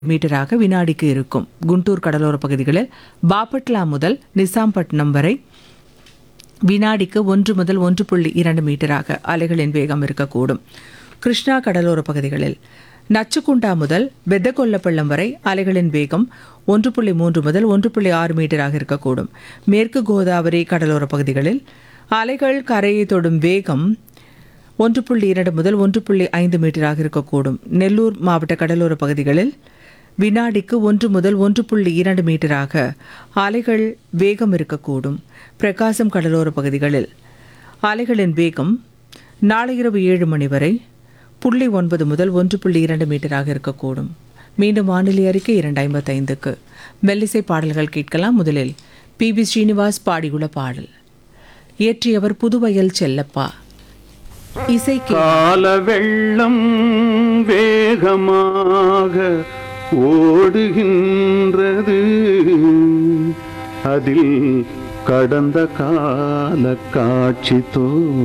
மீட்டராக வினாடிக்கு இருக்கும் குண்டூர் கடலோர பகுதிகளில் பாபட்லா முதல் நிசாம்பட்டினம் வரை வினாடிக்கு ஒன்று முதல் ஒன்று புள்ளி இரண்டு மீட்டராக அலைகளின் வேகம் இருக்கக்கூடும் கிருஷ்ணா கடலோர பகுதிகளில் நச்சுக்குண்டா முதல் பெத்தகொல்லப்பள்ளம் வரை அலைகளின் வேகம் ஒன்று புள்ளி மூன்று முதல் ஒன்று புள்ளி ஆறு மீட்டராக இருக்கக்கூடும் மேற்கு கோதாவரி கடலோர பகுதிகளில் அலைகள் கரையை தொடும் வேகம் ஒன்று புள்ளி இரண்டு முதல் ஒன்று புள்ளி ஐந்து மீட்டராக இருக்கக்கூடும் நெல்லூர் மாவட்ட கடலோர பகுதிகளில் வினாடிக்கு ஒன்று முதல் ஒன்று புள்ளி இரண்டு மீட்டராக அலைகள் வேகம் இருக்கக்கூடும் பிரகாசம் கடலோர பகுதிகளில் அலைகளின் வேகம் நாளை இரவு ஏழு மணி வரை புள்ளி ஒன்பது முதல் ஒன்று புள்ளி இரண்டு மீட்டராக இருக்கக்கூடும் மீண்டும் வானிலை அறிக்கை இரண்டு ஐம்பத்தைந்துக்கு மெல்லிசை பாடல்கள் கேட்கலாம் முதலில் பி பி ஸ்ரீனிவாஸ் பாடியுள்ள பாடல் இயற்றியவர் புதுவயல் செல்லப்பா இசை கே கால வெள்ளம் வேகமாக ஓடுகின்றது அதில் கடந்த கால காட்சி தோ